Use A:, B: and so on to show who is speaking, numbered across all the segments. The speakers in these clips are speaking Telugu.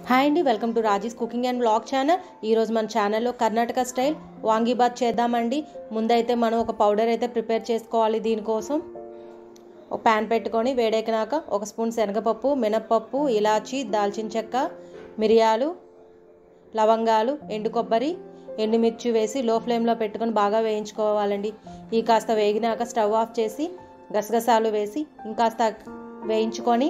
A: హాయ్ అండి welcome to Raji's cooking and blog channel ఈరోజు మన ఛానల్లో కర్ణాటక స్టైల్ వాంగీబాత్ చేద్దామండి ముందైతే మనం ఒక పౌడర్ అయితే ప్రిపేర్ చేసుకోవాలి దీనికోసం ఒక ప్యాన్ పెట్టుకొని వేడెక్కినాక ఒక స్పూన్ శనగపప్పు మినప్పప్పు ఇలాచి దాల్చిన చెక్క మిరియాలు లవంగాలు ఎండు కొబ్బరి ఎండుమిర్చి వేసి లో ఫ్లేమ్లో పెట్టుకొని బాగా వేయించుకోవాలండి ఈ కాస్త వేగినాక స్టవ్ ఆఫ్ చేసి గసగసాలు వేసి ఇంకాస్త వేయించుకొని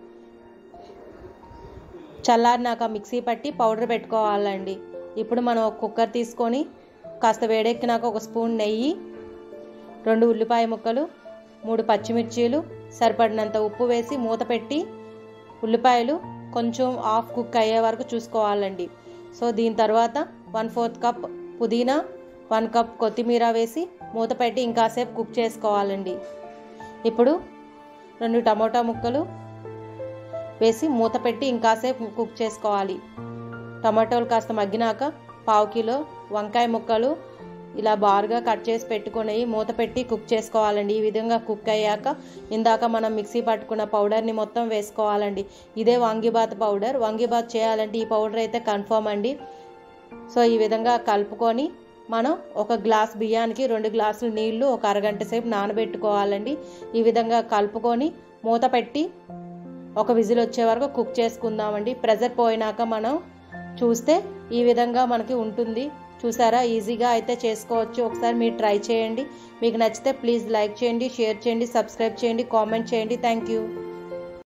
A: చల్లారినాక మిక్సీ పట్టి పౌడర్ పెట్టుకోవాలండి ఇప్పుడు మనం ఒక కుక్కర్ తీసుకొని కాస్త వేడెక్కినాక ఒక స్పూన్ నెయ్యి రెండు ఉల్లిపాయ ముక్కలు మూడు పచ్చిమిర్చీలు సరిపడినంత ఉప్పు వేసి మూత పెట్టి ఉల్లిపాయలు కొంచెం ఆఫ్ కుక్ అయ్యే వరకు చూసుకోవాలండి సో దీని తర్వాత వన్ ఫోర్త్ కప్ పుదీనా వన్ కప్ కొత్తిమీర వేసి మూత పెట్టి ఇంకాసేపు కుక్ చేసుకోవాలండి ఇప్పుడు రెండు టమోటా ముక్కలు వేసి మూత పెట్టి ఇంకాసేపు కుక్ చేసుకోవాలి టమాటోలు కాస్త మగ్గినాక పావు కిలో వంకాయ ముక్కలు ఇలా బారుగా కట్ చేసి పెట్టుకొని మూత పెట్టి కుక్ చేసుకోవాలండి ఈ విధంగా కుక్ అయ్యాక ఇందాక మనం మిక్సీ పట్టుకున్న పౌడర్ని మొత్తం వేసుకోవాలండి ఇదే వాంగిబాత్ పౌడర్ వాంగిబాత్ చేయాలంటే ఈ పౌడర్ అయితే కన్ఫర్మ్ అండి సో ఈ విధంగా కలుపుకొని మనం ఒక గ్లాస్ బియ్యానికి రెండు గ్లాసులు నీళ్లు ఒక అరగంట సేపు నానబెట్టుకోవాలండి ఈ విధంగా కలుపుకొని మూత పెట్టి ఒక విజిల్ వచ్చే వరకు కుక్ చేసుకుందామండి ప్రెజర్ పోయినాక మనం చూస్తే ఈ విధంగా మనకి ఉంటుంది చూసారా ఈజీగా అయితే చేసుకోవచ్చు ఒకసారి మీరు ట్రై చేయండి మీకు నచ్చితే ప్లీజ్ లైక్ చేయండి షేర్ చేయండి సబ్స్క్రైబ్ చేయండి కామెంట్ చేయండి థ్యాంక్ యూ